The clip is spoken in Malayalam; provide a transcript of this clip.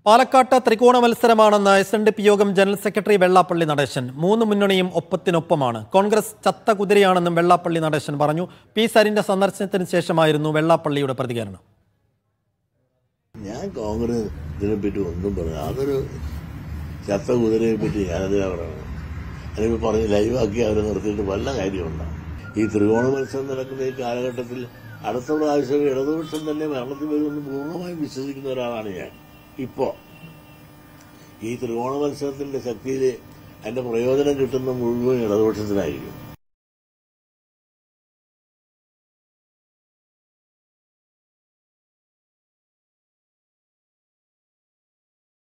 പാലക്കാട്ട് ത്രികോണ മത്സരമാണെന്ന് എസ് എൻ ഡി പി യോഗം ജനറൽ സെക്രട്ടറി വെള്ളാപ്പള്ളി നടേശൻ മൂന്ന് മുന്നണിയും ഒപ്പത്തിനൊപ്പമാണ് കോൺഗ്രസ് ചത്ത കുതിരയാണെന്നും വെള്ളാപ്പള്ളി നടേശൻ പറഞ്ഞു പി സരിന്റെ സന്ദർശനത്തിന് ശേഷമായിരുന്നു വെള്ളാപ്പള്ളിയുടെ പ്രതികരണം ഞാൻ കോൺഗ്രസ് ഇതിനെപ്പറ്റി ഒന്നും പറഞ്ഞു അതൊരു ചത്ത കുതിരയെ പറ്റി ഞാനതിനാ പറയണം അതിനിപ്പോൾ പറഞ്ഞ് ലൈവാക്കി അവരെ നിർത്തിയിട്ട് വല്ല കാര്യമുണ്ടോ ഈ ത്രികോണ മത്സരം നടക്കുന്ന ഈ കാലഘട്ടത്തിൽ അടുത്ത പ്രാവശ്യം ഇടതുപക്ഷം തന്നെ ഭരണത്തിൽ വരുമെന്ന് പൂർണ്ണമായും വിശ്വസിക്കുന്ന ഒരാളാണ് ഞാൻ ഇപ്പോ ഈ ത്രികോണ മത്സരത്തിന്റെ ശക്തിയിൽ അതിന്റെ പ്രയോജനം കിട്ടുന്ന മുഴുവൻ ഇടതുപക്ഷത്തിനായിരിക്കും